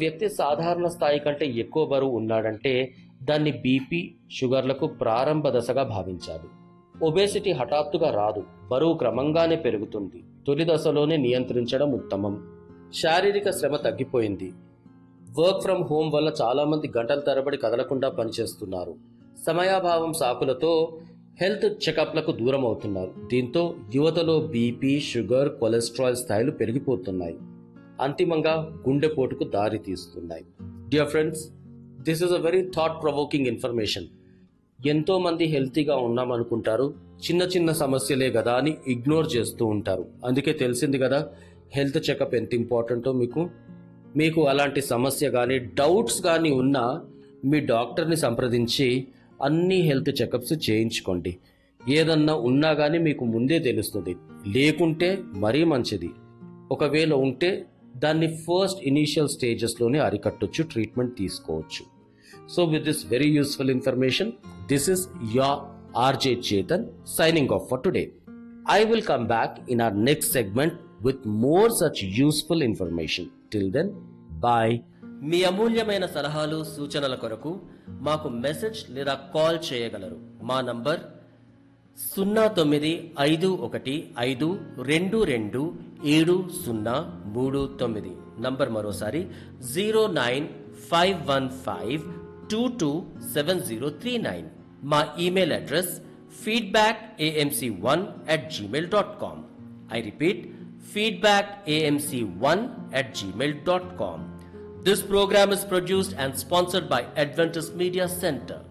వ్యక్తి సాధారణ స్థాయి కంటే ఎక్కువ బరువు ఉన్నాడంటే దాన్ని బీపీ షుగర్లకు ప్రారంభ దశగా భావించాలి ఒబేసిటీ హఠాత్తుగా రాదు బరువు క్రమంగానే పెరుగుతుంది తొలి దశలోనే నియంత్రించడం ఉత్తమం శారీరక శ్రమ తగ్గిపోయింది వర్క్ ఫ్రం హోమ్ వల్ల చాలా మంది గంటల తరబడి కదలకుండా పనిచేస్తున్నారు సమయాభావం సాకులతో హెల్త్ చెకప్లకు దూరం అవుతున్నారు దీంతో యువతలో బీపీ షుగర్ కొలెస్ట్రాల్ స్థాయిలు పెరిగిపోతున్నాయి అంతిమంగా గుండెపోటుకు దారి తీస్తున్నాయి dear friends this is a very thought provoking information ఎంతో మంది హెల్తీగా ఉన్నామనుకుంటారు చిన్న చిన్న సమస్యలే కదా అని ఇగ్నోర్ చేస్తూ ఉంటారు అందుకే తెలిసింది కదా హెల్త్ చెకప్ ఎంత ఇంపార్టెంటో మీకు మీకు అలాంటి సమస్య కానీ డౌట్స్ కానీ ఉన్నా మీ డాక్టర్ని సంప్రదించి అన్ని హెల్త్ చెకప్స్ చేయించుకోండి ఏదన్నా ఉన్నా కానీ మీకు ముందే తెలుస్తుంది లేకుంటే మరీ మంచిది ఒకవేళ ఉంటే దాన్ని ఫస్ట్ ఇనీషియల్ స్టేజెస్లోనే అరికట్టొచ్చు ట్రీట్మెంట్ తీసుకోవచ్చు so with this very useful information this is your RJ Chetan signing off for today I will come back in our next segment with more such useful information till then bye మీ అమూల్యమైన సలహాలు సూచనల కొరకు మాకు message లేదా call చేయగలరు మా number సున్నా తొమ్మిది ఐదు ఒకటి ఐదు రెండు రెండు ఏడు సున్నా మూడు తొమ్మిది నంబర్ మరోసారి zero nine five one five two two seven zero three nine మా email address feedback AMC one at Gmail dot com I repeat feedback AMC one at Gmail dot com This program is produced and sponsored by Adventist Media Center.